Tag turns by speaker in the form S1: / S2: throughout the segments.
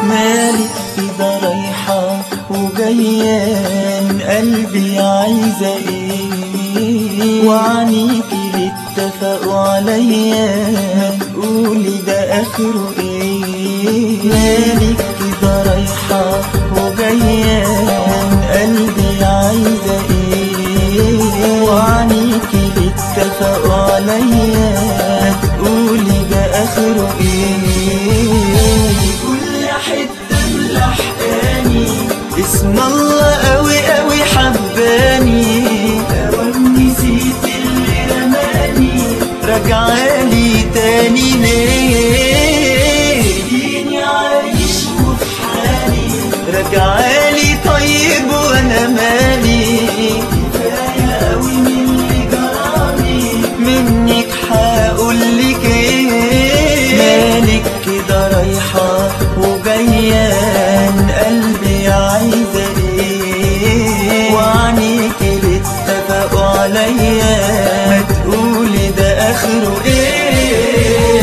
S1: مالك كده رايحة وجيان قلبي عايزة ايه وعنيكي اللي اتفقوا عليا ما تقولي ده اخره ايه مالك كده رايحة وجيان قلبي عايزة ايه وعنيكي اللي اتفقوا عليا ما تقولي ده اخره ايه كل حتة ملحقاني اسم الله قوي قوي حباني اوام نسيت اللي رماني رجعالي تاني ليه سيبيني عايش وفي حالي رجعالي طيب وانا مالي كفايه قوي من اللي جرالي منك هقولك ايه مالك كده رايحه وجيان قلبي عايزه ايه وعنيك اللي اتفقوا عليا ما تقولي ده اخره ايه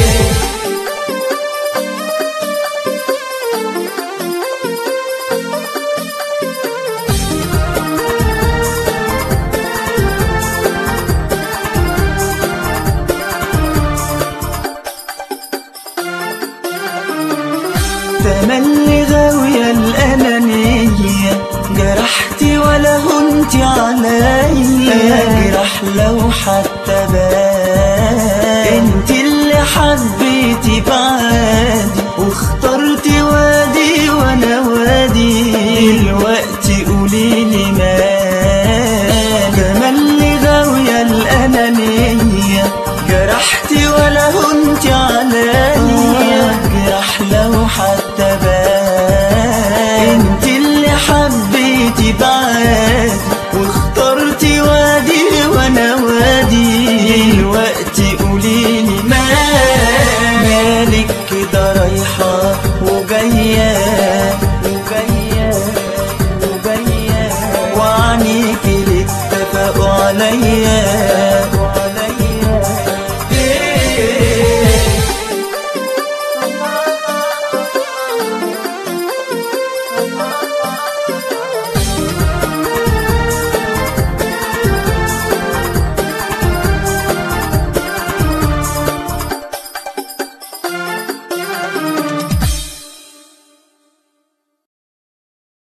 S1: تملي غاوية الأنانية جرحتي ولا هنتي عليا أجرح لو حتى بان انت اللي حبيتي بعادي واخترتي وادي وانا وادي دلوقتي قوليلي مال تملي غاوية الأنانية جرحتي ولا هنتي عليا جرح لو حتى بان انت اللي حبيتي بعادي واخترتي وادي وانا وادي دلوقتي قوليلي مال مالك كده رايحة